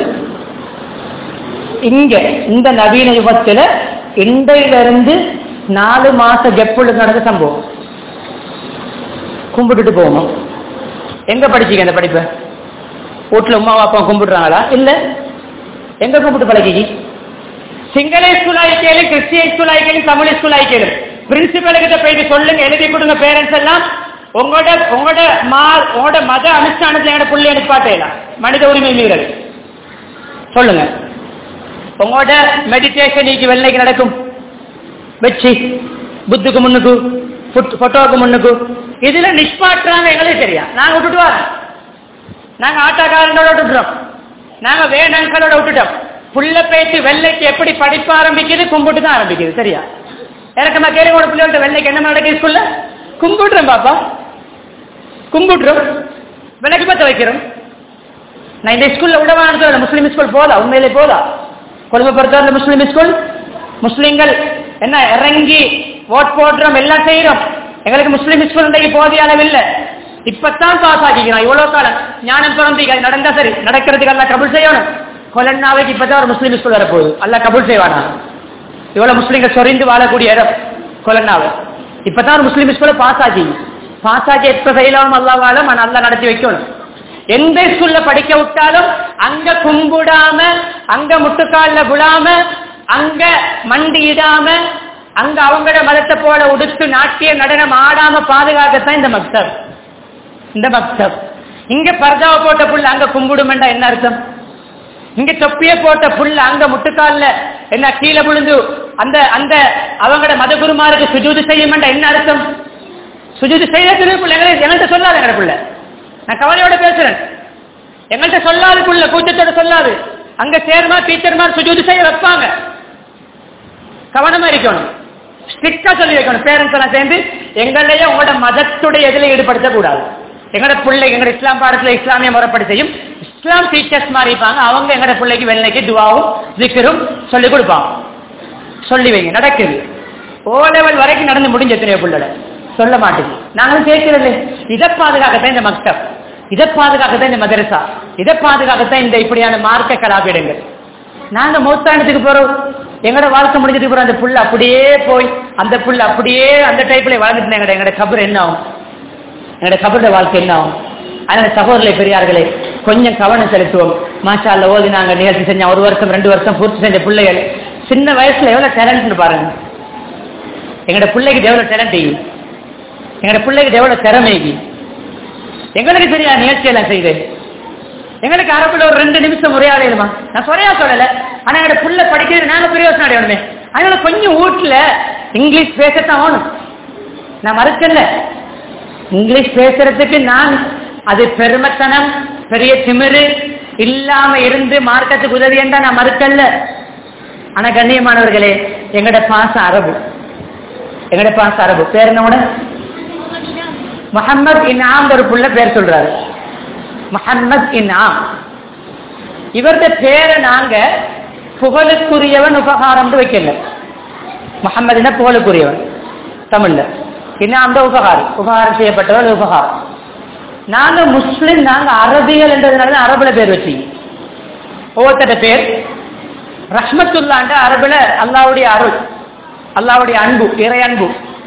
இங்க இந்த நவீன யுகத்துல இன்றையிலிருந்து நாலு மாச கெப்புள்ள நடந்த சம்பவம் கும்பிட்டுட்டு போவோமா எங்க படிச்சீங்க அந்த படிப்பை வீட்டுல உமா அப்பா கும்பிடுறாங்களா இல்ல எங்க கும்பிட்டு பழகிக்கி சிங்கள ஸ்கூல் ஆயிக்கலும் கிறிஸ்டியன் ஸ்கூல் ஆயிக்கலும் தமிழ் ஸ்கூல் ஆயிக்கலும் பிரின்சிபல் கிட்ட போயிட்டு சொல்லுங்க எழுதி கொடுங்க பேரண்ட்ஸ் எல்லாம் உங்களோட உங்களோட மா உங்களோட மத அனுஷ்டானத்துல எங்களோட புள்ளி அனுப்பாட்டேலாம் மனித உரிமை மீறல் சொல்லுங்க உங்களோட மெடிடேஷன் இன்னைக்கு வெள்ளைக்கு நடக்கும் வச்சு புத்துக்கு முன்னுக்கு போட்டோவுக்கு முன்னுக்கு இதுல நிஷ்பாட்டுறாங்க எங்களுக்கு தெரியா நாங்க விட்டுட்டு வரோம் நாங்க ஆட்டோக்காரனோட விட்டுட்டோம் நாங்க வேணங்களோட விட்டுட்டோம் புள்ள பேச்சு வெள்ளைக்கு எப்படி படிப்பு ஆரம்பிக்குது கும்பிட்டு தான் ஆரம்பிக்குது சரியா எனக்கு நான் கேள்வி பிள்ளைகள்ட்ட வெள்ளைக்கு என்ன நடக்குது ஸ்கூல்ல கும்பிடுறேன் பாப்பா கும்பிடுறோம் விளக்கு பத்த வைக்கிறோம் நான் இந்த ஸ்கூல்ல விடவான்னு சொல்ல முஸ்லீம் ஸ்கூல் போதா உண்மையிலே போதா கொழும்பு பொறுத்தவரை முஸ்லீம் ஸ்கூல் முஸ்லீம்கள் என்ன இறங்கி ஓட் போடுறோம் எல்லாம் செய்யறோம் எங்களுக்கு முஸ்லீம் ஸ்கூல் இன்றைக்கு போதிய அளவு இல்ல இப்பத்தான் பாஸ் ஆக்கிக்கிறோம் இவ்வளவு காலம் ஞானம் பிறந்து அது நடந்தா சரி நடக்கிறதுக்கு எல்லாம் கபுல் செய்யணும் கொலன்னாவைக்கு இப்பதான் ஒரு முஸ்லீம் ஸ்கூல் வரப்போகுது அல்ல கபுல் செய்வானா இவ்வளவு முஸ்லீம்கள் சொரிந்து வாழக்கூடிய இடம் கொலன்னாவை இப்பதான் ஒரு முஸ்லீம் ஸ்கூல்ல பாஸ் ஆகி பாஸ் ஆகி எப்ப செய்யலாம் அல்லாவால நல்லா நடத்தி வைக்கணும் எந்த ஸ்கூல்ல படிக்க விட்டாலும் அங்க கும்பிடாம அங்க முட்டுக்கால்ல விழாம அங்க மண்டியிடாம அங்க அவங்களோட மதத்தை போல உடுத்து நாட்டிய நடனம் ஆடாம பாதுகாக்கத்தான் இந்த மக்தப் இந்த மக்தப் இங்க பர்தாவை போட்ட புள்ள அங்க கும்பிடுமெண்டா என்ன அர்த்தம் இங்க தொப்பிய போட்ட புள்ள அங்க முட்டுக்கால்ல என்ன கீழே விழுந்து அந்த அந்த அவங்களோட மதகுருமாருக்கு சுஜூது செய்யுமெண்டா என்ன அர்த்தம் சுஜூது செய்த திருப்புள்ள எங்கள்கிட்ட சொல்லாது எங்க புள்ள நான் கவலையோட பேசுறேன் எங்கள்கிட்ட சொல்லாது புள்ள கூச்சத்தோட சொல்லாது அங்க சேர்மா டீச்சர்மா சுஜூது செய்ய வைப்பாங்க கவனமா இருக்கணும் ஸ்ட்ரிக்டா சொல்லி வைக்கணும் பேரண்ட்ஸ் எல்லாம் சேர்ந்து எங்களையே உங்களோட மதத்துடைய இதுல ஈடுபடுத்த கூடாது எங்களோட பிள்ளை எங்களோட இஸ்லாம் பாடத்துல இஸ்லாமிய முறைப்படி செய்யும் இஸ்லாம் டீச்சர்ஸ் மாதிரி இருப்பாங்க அவங்க எங்களோட பிள்ளைக்கு வெள்ளைக்கு துவாவும் ஜிக்கரும் சொல்லி கொடுப்பாங்க சொல்லி வைங்க நடக்குது ஓ லெவல் வரைக்கும் நடந்து முடிஞ்ச எத்தனையோ பிள்ளை சொல்ல மாட்டேங்குது நாங்களும் கேட்கிறது இதை பாதுகாக்கத்தான் இந்த மக்தப் இதை பாதுகாக்கத்தான் இந்த மதரசா இதை பாதுகாக்கத்தான் இந்த இப்படியான மார்க்க கலாபீடங்கள் நாங்க மூத்தாண்டத்துக்கு போறோம் எங்கட வாழ்க்கை முடிஞ்சதுக்கு போறோம் அந்த புள்ள அப்படியே போய் அந்த புள்ள அப்படியே அந்த டைப்ல வாழ்ந்துட்டு எங்கட எங்கட கபர் என்ன ஆகும் எங்கட கபருடைய வாழ்க்கை என்ன ஆகும் அதனால சகோதரர்களே பெரியார்களே கொஞ்சம் கவனம் செலுத்துவோம் மாஷா அல்ல ஓதி நாங்க நிகழ்ச்சி செஞ்சோம் ஒரு வருஷம் ரெண்டு வருஷம் பூர்த்தி செஞ்ச பிள்ளைகள் சின்ன வயசுல எவ்வளவு டேலண்ட் பாருங்க எங்கட பிள்ளைக்கு எவ்வளவு டேலண்ட் எங்கட பிள்ளைக்கு எவ்வளவு திறமை எங்களுக்கு தெரியா நிகழ்ச்சி எல்லாம் செய்து எங்களுக்கு அரபுல ஒரு ரெண்டு நிமிஷம் உரையாடையுமா நான் சொறையா சொல்லல ஆனா எங்க புள்ள படிக்கிறது நாங்க பிரயோசனம் அடையணுமே அதனால கொஞ்சம் வீட்டுல இங்கிலீஷ் பேசத்தான் ஆகணும் நான் மறுக்கல இங்கிலீஷ் பேசுறதுக்கு நான் அது பெருமத்தனம் பெரிய திமிரு இல்லாம இருந்து மார்க்கத்துக்கு உதவி என்றா நான் மறுக்கல ஆனா கண்ணியமானவர்களே எங்கட பாசம் அரபு எங்கட பாசம் அரபு பேர் என்ன கூட முகமது இன்னாம் ஒரு புள்ள பேர் சொல்றாரு முகமது இன்னாம் இவருடைய பேரை நாங்க புகழுக்குரியவன் உபகாரம் வைக்கல முகமதுனா புகழுக்குரியவன் தமிழ்ல இன்னாம் தான் உபகாரம் உபகாரம் செய்யப்பட்டவள் உபகாரம் நாங்க முஸ்லிம் நாங்க அரபிகள் என்றதுனால அரபுல பேர் வச்சு ஒவ்வொருத்தர பேர் ரஹ்மத்துல்லாண்ட அரபுல அல்லாவுடைய அருள் அல்லாவுடைய அன்பு இறை அன்பு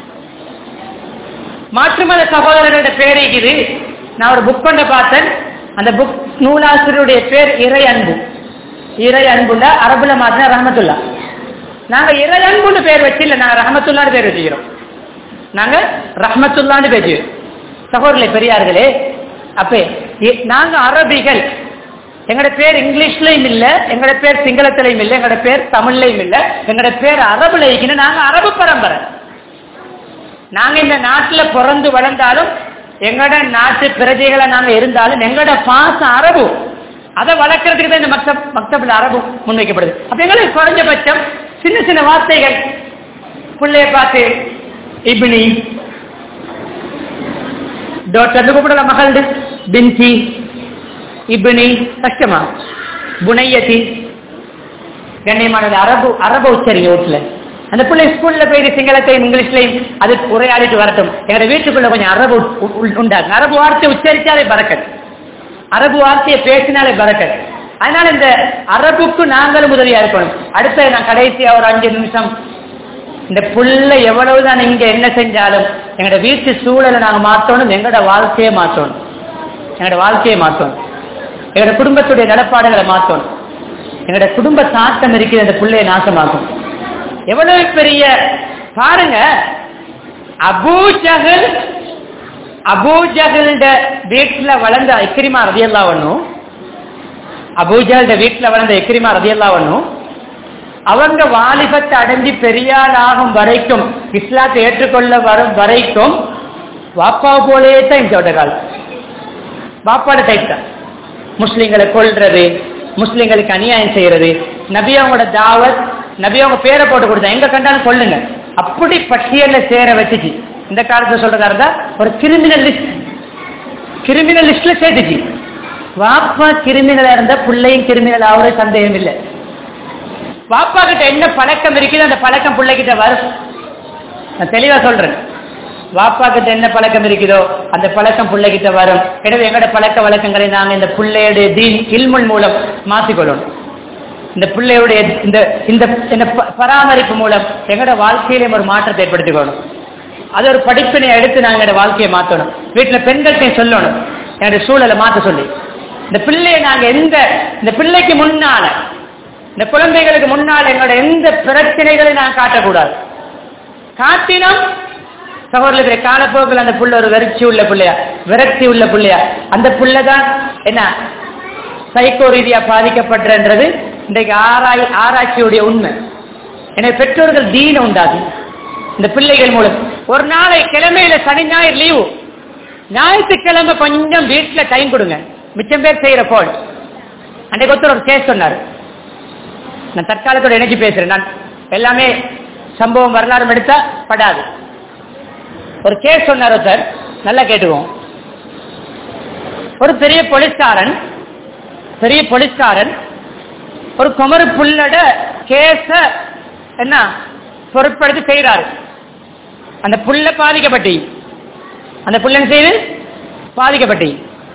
மாற்றுமத சகோதரர்களோட பேர் இருக்குது நான் ஒரு புக் கொண்ட பார்த்தேன் அந்த புக் நூலாசிரியருடைய பேர் இறை அன்பு இறை அன்புல அரபுல மாத்தின ரஹமத்துல்லா நாங்க இறை அன்புன்னு பேர் வச்சு இல்ல நாங்க ரஹமத்துல்லான்னு பேர் வச்சுக்கிறோம் நாங்க ரஹமத்துல்லான்னு பேர் சகோதரர்களே பெரியார்களே அப்ப நாங்க அரபிகள் எங்கட பேர் இங்கிலீஷ்லயும் இல்ல எங்கட பேர் சிங்களத்திலையும் இல்ல எங்கட பேர் தமிழ்லையும் இல்ல எங்கட பேர் அரபுல இருக்கணும் நாங்க அரபு பரம்பரை நாங்க இந்த நாட்டுல பிறந்து வளர்ந்தாலும் எங்கட நாட்டு பிரஜைகளை நாங்க இருந்தாலும் எங்கட பாசம் அரபு அதை வளர்க்கறதுக்கு தான் இந்த மக்தப் மக்தபில் அரபு முன்வைக்கப்படுது அப்ப எங்களுக்கு குறைஞ்சபட்சம் சின்ன சின்ன வார்த்தைகள் பிள்ளைய பார்த்து இபினி டாக்டர் கூப்பிடல மகள் பின்சி இபினி கஷ்டமா புனையதி கண்ணியமானது அரபு அரபு உச்சரிங்க வீட்டுல அந்த பிள்ளை ஸ்கூல்ல போய் சிங்களத்தையும் இங்கிலீஷ்லையும் அது உரையாடிட்டு வரட்டும் எங்க வீட்டுக்குள்ள கொஞ்சம் அரபு உண்டாங்க அரபு வார்த்தை உச்சரித்தாலே பறக்கட் அரபு வார்த்தையை பேசினாலே பறக்கட் அதனால இந்த அரபுக்கு நாங்களும் உதவியா இருக்கணும் அடுத்த நான் கடைசியா ஒரு அஞ்சு நிமிஷம் இந்த புள்ள எவ்வளவுதான் இங்க என்ன செஞ்சாலும் எங்களோட வீட்டு சூழலை நாங்க மாற்றணும் எங்களோட வாழ்க்கையை மாற்றணும் எங்களோட வாழ்க்கையை மாற்றணும் எங்களோட குடும்பத்துடைய நடப்பாடுகளை மாற்றணும் எங்களோட குடும்ப சாட்டம் இருக்கிற அந்த பிள்ளையை நாசமாக்கும் எவ்வளவு பெரிய பாருங்க அபூ ஜஹல் அபூ ஜஹல்ட வீட்டுல வளர்ந்த இக்ரிமா ரதியல்லா ஒண்ணும் அபூஜல்ட வீட்டுல வளர்ந்த இக்ரிமா ரதியல்லா ஒண்ணும் அவங்க வாலிபத்தை அடைஞ்சு பெரியாள் ஆகும் வரைக்கும் இஸ்லாத்தை ஏற்றுக்கொள்ள வரும் வரைக்கும் வாப்பா போலே தான் இந்த காலம் வாப்பாட டைப் தான் முஸ்லிம்களை கொள்றது முஸ்லிம்களுக்கு அநியாயம் செய்யறது நபி அவங்களோட தாவத் நபி அவங்க பேரை போட்டு கொடுத்தா எங்க கண்டாலும் கொள்ளுங்க அப்படி பட்டியல்ல சேர வச்சுச்சு இந்த காலத்துல சொல்றதா இருந்தா ஒரு கிரிமினல் லிஸ்ட் கிரிமினல் லிஸ்ட்ல சேர்த்துச்சு வாப்பா கிரிமினலா இருந்தா பிள்ளையும் கிரிமினல் ஆகுறது சந்தேகம் இல்லை வாப்பா கிட்ட என்ன பழக்கம் இருக்குது அந்த பழக்கம் பிள்ளைகிட்ட வரும் நான் தெளிவா சொல்றேன் வாப்பா கிட்ட என்ன பழக்கம் இருக்குதோ அந்த பழக்கம் பிள்ளைகிட்ட வரும் எனவே எங்கட பழக்க வழக்கங்களை நாங்க இந்த பிள்ளையுடைய தீன் இல்முல் மூலம் மாற்றிக்கொள்ளணும் இந்த பிள்ளையுடைய இந்த இந்த இந்த பராமரிப்பு மூலம் எங்கட வாழ்க்கையிலும் ஒரு மாற்றத்தை ஏற்படுத்திக்கணும் அது ஒரு படிப்பினை எடுத்து நாங்க எங்க வாழ்க்கையை மாத்தணும் வீட்டுல பெண்கள்கிட்ட சொல்லணும் என்னுடைய சூழலை மாத்த சொல்லி இந்த பிள்ளையை நாங்க எந்த இந்த பிள்ளைக்கு முன்னால இந்த குழந்தைகளுக்கு முன்னால் எங்களோட எந்த பிரச்சனைகளை நான் காட்டக்கூடாது காட்டினோம் சகோதரர்களுடைய காலப்போக்கில் அந்த புள்ள ஒரு வெறிச்சி உள்ள பிள்ளையா விரக்தி உள்ள பிள்ளையா அந்த புள்ள தான் என்ன சைக்கோ ரீதியா பாதிக்கப்படுறது இன்றைக்கு ஆராய் ஆராய்ச்சியுடைய உண்மை எனவே பெற்றோர்கள் தீன உண்டாது இந்த பிள்ளைகள் மூலம் ஒரு நாளை கிழமையில சனி ஞாயிறு லீவு ஞாயிற்றுக்கிழமை கொஞ்சம் வீட்டுல டைம் கொடுங்க மிச்சம் பேர் செய்யற போல் அன்றைக்கு ஒருத்தர் ஒரு கேஸ் சொன்னார் நான் தற்காலத்தோட இணைச்சு பேசுறேன் நான் எல்லாமே சம்பவம் வரலாறு எடுத்தா படாது ஒரு கேஸ் சொன்னார் ஒருத்தர் நல்லா கேட்டுக்குவோம் ஒரு பெரிய போலீஸ்காரன் பெரிய போலீஸ்காரன் ஒரு குமரு புல்லட கேஸ என்ன பொருட்படுத்தி செய்கிறாரு அந்த புல்ல பாதிக்கப்பட்டி அந்த புல்லன் செய்து பாதிக்கப்பட்டி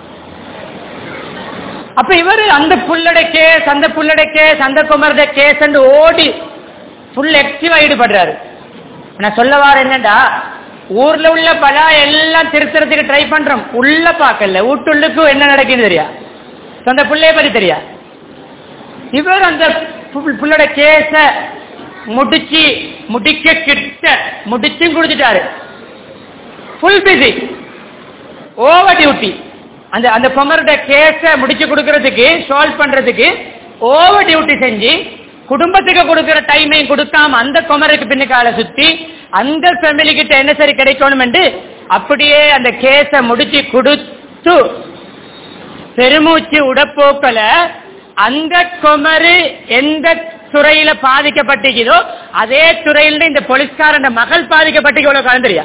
அப்ப இவர் அந்த புல்லட கேஸ் அந்த புல்லட கேஸ் அந்த குமரட கேஸ் என்று ஓடி ஃபுல் ஆக்டிவா ஈடுபடுறாரு நான் சொல்ல வார என்னடா ஊர்ல உள்ள பலா எல்லாம் திருத்தறதுக்கு ட்ரை பண்றோம் உள்ள பார்க்கல வீட்டுள்ளுக்கு என்ன நடக்குது தெரியா சொந்த பிள்ளைய பத்தி தெரியா இவர் அந்த புல்- புள்ளோட கேஸ முடிச்சு முடிக்க கிட்ட முடிச்சும் கொடுத்துட்டாரு ஃபுல் பிஸி ஓவர் டியூட்டி அந்த அந்த பொமரோட கேஸ முடிச்சு கொடுக்கறதுக்கு சால்வ் பண்றதுக்கு ஓவர் டியூட்டி செஞ்சு குடும்பத்துக்கு கொடுக்கிற டைமையும் கொடுக்காம அந்த குமருக்கு பின்னுக்கால சுத்தி அந்த ஃபேமிலி கிட்ட என்ன சரி கிடைக்கணும் என்று அப்படியே அந்த கேஸ முடிச்சு கொடுத்து பெருமூச்சு உடப்போக்கல அந்த குமரு எந்த துறையில பாதிக்கப்பட்டிருக்கிறதோ அதே துறையில இந்த போலீஸ்காரன் மகள் பாதிக்கப்பட்டிருக்க கலந்துரியா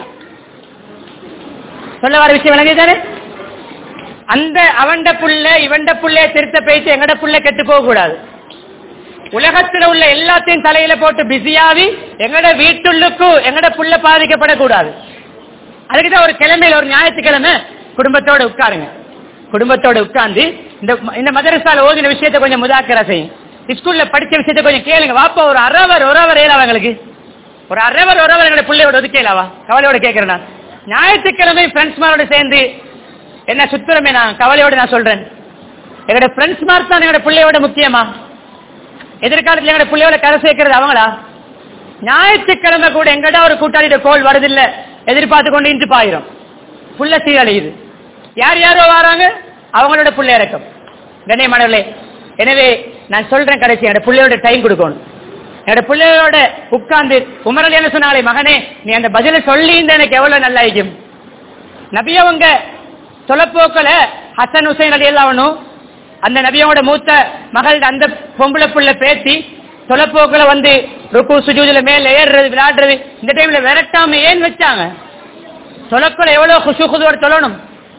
சொல்ல வர விஷயம் விளங்குதானே அந்த அவண்ட புள்ள இவண்ட புள்ளைய திருத்த பேசி எங்கட புள்ள கெட்டு போக கூடாது உலகத்துல உள்ள எல்லாத்தையும் தலையில போட்டு பிஸியாவி எங்கட வீட்டுள்ளுக்கு எங்கட புள்ள பாதிக்கப்படக்கூடாது அதுக்குதான் ஒரு கிழமையில ஒரு ஞாயிற்றுக்கிழமை குடும்பத்தோட உட்காருங்க குடும்பத்தோட உட்கார்ந்து இந்த இந்த மதரசால ஓதின விஷயத்தை கொஞ்சம் முதாக்கரா செய்யும் ஸ்கூல்ல படிச்ச விஷயத்தை கொஞ்சம் கேளுங்க வாப்பா ஒரு அரவர் ஒரவர் ஏலாவா எங்களுக்கு ஒரு அரவர் ஒரவர் எங்களை பிள்ளையோட ஒதுக்கலாவா கவலையோட கேட்கிறேன் நான் ஞாயிற்றுக்கிழமை ஃப்ரெண்ட்ஸ்மாரோட சேர்ந்து என்ன சுத்துறமே நான் கவலையோட நான் சொல்றேன் எங்களோட ஃப்ரெண்ட்ஸ் மாதிரி தான் எங்களோட பிள்ளையோட முக்கியமா எதிர்காலத்துல எங்களோட பிள்ளையோட கரை சேர்க்கிறது அவங்களா ஞாயிற்றுக்கிழமை கூட எங்கடா ஒரு கூட்டாளியோட கோல் வருதில்ல எதிர்பார்த்து கொண்டு இன்று பாயிரும் புள்ள சீரழியுது யார் யாரோ வராங்க அவங்களோட புள்ள இறக்கம் கண்ணியமானவர்களே எனவே நான் சொல்றேன் கடைசி என்னோட பிள்ளையோட டைம் கொடுக்கணும் என்னோட பிள்ளையோட உட்கார்ந்து உமரல் என்ன சொன்னாலே மகனே நீ அந்த பதில சொல்லி இந்த எனக்கு எவ்வளவு நல்லா இருக்கும் நபியவங்க தொலைப்போக்கல ஹசன் ஹுசைன் அலி எல்லாவனும் அந்த நபியோட மூத்த மகள் அந்த பொம்பளை புள்ள பேத்தி தொலைப்போக்கில வந்து ருக்கு சுஜூதுல மேல ஏறுறது விளையாடுறது இந்த டைம்ல விரட்டாம ஏன் வச்சாங்க தொலைக்குள்ள எவ்வளவு குசு குதுவோட தொழணும்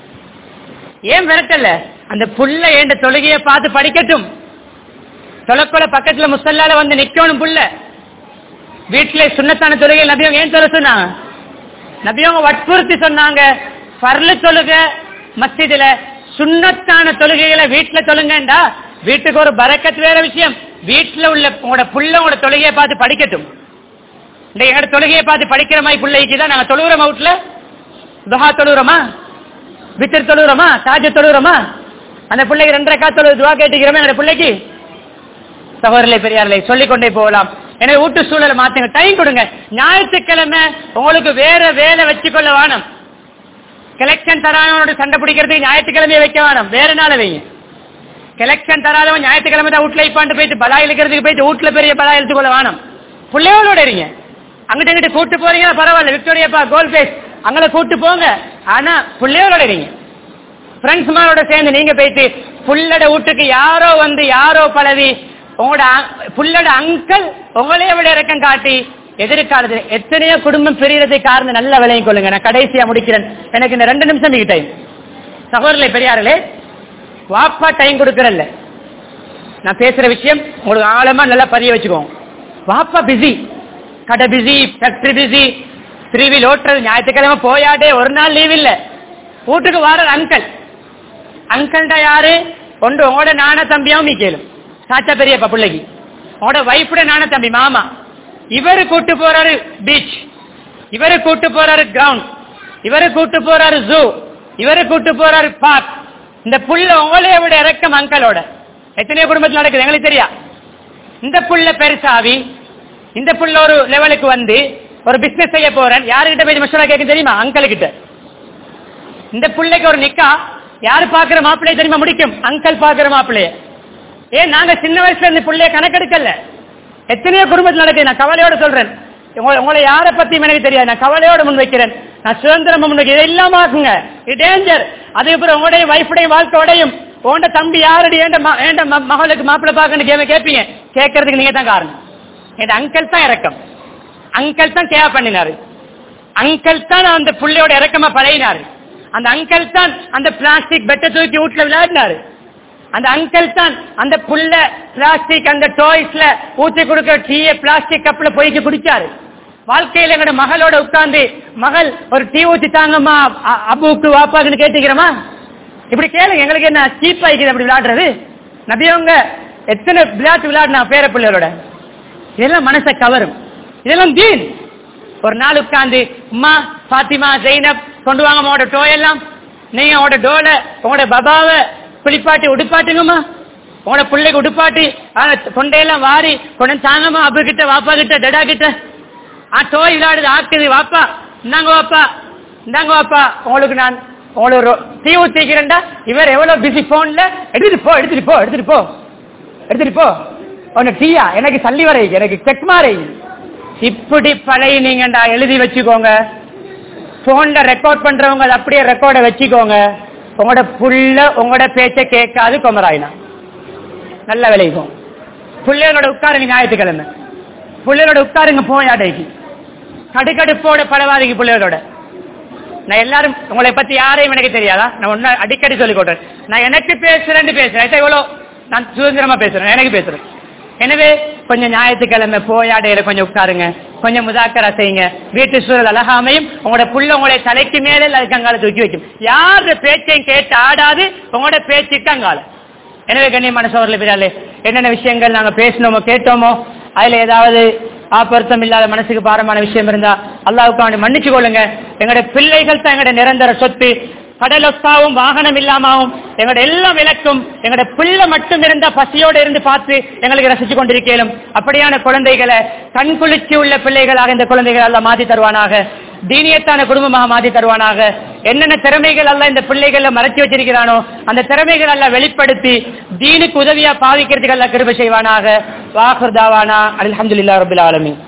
ஏன் விரட்டல அந்த புள்ள ஏண்ட தொழுகையை பார்த்து படிக்கட்டும் தொலைக்குள்ள பக்கத்துல முசல்லால வந்து நிக்கணும் புள்ள வீட்டுல சுண்ணத்தான தொழுகை நபியவங்க ஏன் சொல்ல சொன்னாங்க நபியவங்க வற்புறுத்தி சொன்னாங்க பர்ல தொழுக மஸ்ஜிதுல சுண்ணத்தான தொழுகைகளை வீட்டுல தொழுங்கண்டா வீட்டுக்கு ஒரு பரக்கத் வேற விஷயம் வீட்டுல உள்ள உங்களோட புள்ள உங்களோட தொழுகையை பார்த்து படிக்கட்டும் இந்த எங்களோட தொழுகையை பார்த்து படிக்கிற மாதிரி பிள்ளைக்கு தான் நாங்க தொழுகிறோம் அவுட்ல துஹா தொழுகிறோமா வித்திர் தொழுகிறோமா தாஜ தொழுகிறோமா அந்த பிள்ளைக்கு ரெண்டரை கா தொழு துவா கேட்டுக்கிறோமே என்னோட பிள்ளைக்கு சகோதரர்களை பெரியார்களை சொல்லிக் கொண்டே போகலாம் எனவே வீட்டு சூழலை மாத்துங்க டைம் கொடுங்க ஞாயிற்றுக்கிழமை உங்களுக்கு வேற வேலை வச்சுக்கொள்ள வேணும் கலெக்ஷன் தராதவனோட சண்டை பிடிக்கிறதுக்கு ஞாயிற்றுக்கிழமையை வைக்க வேணும் வேற நாள வைங்க கலெக்ஷன் தராதவன் ஞாயிற்றுக்கிழமை தான் வீட்டுல இப்பாண்டு போயிட்டு பலா இழுக்கிறதுக்கு போயிட்டு வீட்டுல பெரிய பலா இழுத்துக்கொள்ள வேணும் பிள்ளைகளோட இருங்க அங்கிட்ட இங்கிட்ட கூட்டு போறீங்க பரவாயில்ல விக்டோரியாப்பா கோல் பேஸ் அங்கே கூட்டு போங்க ஆனா பிள்ளைகளோட இருங்க ஃப்ரெண்ட்ஸ் மாரோட சேர்ந்து நீங்க போயிட்டு புள்ளட வீட்டுக்கு யாரோ வந்து யாரோ பழவி உங்களோட அ- புள்ளட அங்கிள் உங்களே விட இறக்கம் காட்டி எதிர்காலத்தில் எத்தனையோ குடும்பம் பிரியறதை காரணம் நல்ல விலையும் கொள்ளுங்க நான் கடைசியா முடிக்கிறேன் எனக்கு இந்த ரெண்டு நிமிஷம் நீங்க டைம் சகோதரர்களே பெரியார்களே வாப்பா டைம் கொடுக்கறல்ல நான் பேசுற விஷயம் உங்களுக்கு ஆழமா நல்லா பதிய வச்சுக்கோங்க வாப்பா பிஸி கடை பிஸி ஃபேக்டரி பிஸி திருவில் ஓட்டுறது ஞாயிற்றுக்கிழமை போயாடே ஒரு நாள் லீவ் இல்ல வீட்டுக்கு வர அங்கிள் அங்கிள்டா யாரு ஒன்று உங்களோட நான தம்பியாவும் நீ கேளும் சாச்சா பெரியப்பா பிள்ளைக்கு உங்களோட வைஃபோட நான தம்பி மாமா இவரு கூட்டு போறாரு பீச் இவரை கூட்டு போறாரு கிரவுண்ட் இவரை கூட்டு போறாரு ஜூ இவரை கூட்டு போறாரு பார்க் இந்த புள்ள உங்களைய விட இறக்கம் அங்கலோட எத்தனையோ குடும்பத்தில் நடக்குது எங்களுக்கு தெரியா இந்த புள்ள பெருசாவி இந்த புள்ள ஒரு லெவலுக்கு வந்து ஒரு பிசினஸ் செய்ய போறேன் யாருகிட்ட போய் மஷூரா கேட்க தெரியுமா அங்கிள் கிட்ட இந்த பிள்ளைக்கு ஒரு நிக்கா யாரு பாக்குற மாப்பிள்ளைய தெரியுமா முடிக்கும் அங்கிள் பாக்குற மாப்பிள்ளைய ஏன் நாங்க சின்ன வயசுல இருந்து பிள்ளைய கணக்கெடுக்கல எத்தனையோ குடும்பத்தில் நடக்குது நான் கவலையோட சொல்றேன் உங்களை உங்களை யாரை பத்தியும் எனக்கு தெரியாது நான் கவலையோட முன் வைக்கிறேன் நான் சுதந்திரம் முன் வைக்கிறேன் இதை இல்லாம ஆக்குங்க இது டேஞ்சர் அதுக்கப்புறம் உங்களுடைய வைஃபுடைய வாழ்க்கையோடையும் உண்ட தம்பி யாரடி ஏண்ட ம- ஏண்ட ம- மகளுக்கு மாப்பிள்ளை பார்க்கணும் கேம கேட்பீங்க கேட்கறதுக்கு நீங்க தான் காரணம் என் அங்கிள் தான் இறக்கம் அங்கிள் தான் கேர் பண்ணினாரு அங்கிள் தான் அந்த புள்ளையோட இறக்கமா பழகினாரு அந்த அங்கிள் தான் அந்த பிளாஸ்டிக் பெட்டை தூக்கி வீட்டுல விளையாடினாரு அந்த அங்கிள் தான் அந்த புள்ள பிளாஸ்டிக் அந்த டாய்ஸ்ல ஊத்தி கொடுக்கிற டீய பிளாஸ்டிக் கப்ல போயிட்டு குடிச்சாரு வாழ்க்கையில எங்கட மகளோட உட்கார்ந்து மகள் ஒரு டீ ஊத்தி தாங்கம்மா அ- அபுக்கு வாப்பாக்குன்னு கேட்டுக்கிறோமா இப்படி கேளுங்க எங்களுக்கு என்ன சீப் ஆயிக்குது அப்படி விளையாடுறது நபியவங்க எத்தனை விளையாட்டு விளையாடினா பேர பிள்ளைகளோட இதெல்லாம் மனசை கவரும் இதெல்லாம் தீன் ஒரு நாள் உட்கார்ந்து உம்மா பாத்திமா ஜெயினப் கொண்டு வாங்க உங்களோட டோ எல்லாம் நீங்க உங்களோட டோல உங்களோட பபாவை குளிப்பாட்டி உடுப்பாட்டுங்கம்மா உங்களோட பிள்ளைக்கு உடுப்பாட்டி ஆ, கொண்டையெல்லாம் வாரி கொண்டு தாங்கம்மா அப்பு கிட்ட வாப்பா கிட்ட டடா கிட்ட ஆ டோய் விளையாடுது ஆக்குது வாப்பா இந்தாங்க வாப்பா இந்தாங்க வாப்பா உங்களுக்கு நான் உங்களுக்கு ஒரு டீ ஊத்திக்கிறேன்டா இவர் எவ்வளவு பிஸி போன்ல எடுத்துட்டு போ எடுத்துட்டு போ எடுத்துட்டு போ எடுத்துட்டு போ ஒன்னு டீயா எனக்கு தள்ளி வரை எனக்கு செக் மாறை இப்படி பழையினீங்கடா எழுதி வச்சுக்கோங்க போன்ல ரெக்கார்ட் பண்றவங்க அதை அப்படியே ரெக்கார்ட வச்சுக்கோங்க உங்களோட புள்ள உங்களோட பேச்ச கேட்காது கொமராயினா நல்ல விளைக்கும் பிள்ளைகளோட உட்காருங்க ஞாயிற்றுக்கிழமை பிள்ளைகளோட உட்காருங்க போயாடைக்கு கடுக்கடுப்போட பழவாதிக்கு பிள்ளைகளோட நான் எல்லாரும் உங்களை பத்தி யாரையும் எனக்கு தெரியாதா நான் ஒன்னு அடிக்கடி சொல்லிக் கொடுறேன் நான் எனக்கு பேசுறேன்னு பேசுறேன் இதை இவ்வளவு நான் சுதந்திரமா பேசுறேன் எனக்கு பேசுறேன் எனவே கொஞ்சம் ஞாயிற்றுக்கிழமை போயாடையில கொஞ்சம் உட்காருங்க கொஞ்சம் முதாக்கரா செய்யுங்க வீட்டு சூழல் அழகாமையும் உங்களோட புள்ள உங்களுடைய தலைக்கு மேலே அதுக்கு அங்கால தூக்கி வைக்கும் யாரு பேச்சையும் கேட்டு ஆடாது உங்களோட பேச்சுக்கு அங்கால எனவே கண்ணியமான சோழர்கள் பிறாலே என்னென்ன விஷயங்கள் நாங்க பேசினோமோ கேட்டோமோ அதுல ஏதாவது ஆப்பர்த்தம் இல்லாத மனசுக்கு பாரமான விஷயம் இருந்தா அல்லாவுக்கு அவனை மன்னிச்சு கொள்ளுங்க எங்களுடைய பிள்ளைகள் தான் எங்களுடைய நிரந்தர சொத்து கடலொத்தாவும் வாகனம் இல்லாமாவும் எங்களோட எல்லாம் விளக்கும் எங்களோட பிள்ளை மட்டும் இருந்தா பசியோட இருந்து பார்த்து எங்களுக்கு ரசிச்சு கொண்டிருக்கலும் அப்படியான குழந்தைகளை கண் குளிர்ச்சி உள்ள பிள்ளைகளாக இந்த குழந்தைகள் எல்லாம் மாற்றி தருவானாக தீனியத்தான குடும்பமாக மாற்றி தருவானாக என்னென்ன திறமைகள் எல்லாம் இந்த பிள்ளைகளை மறைச்சு வச்சிருக்கிறானோ அந்த திறமைகள் எல்லாம் வெளிப்படுத்தி தீனுக்கு உதவியா பாவிக்கிறதுக்கு எல்லாம் கிருபை செய்வானாக வாகுர்தாவானா அல்ஹம்துலில்லாஹ் ரபில் ஆலமீன்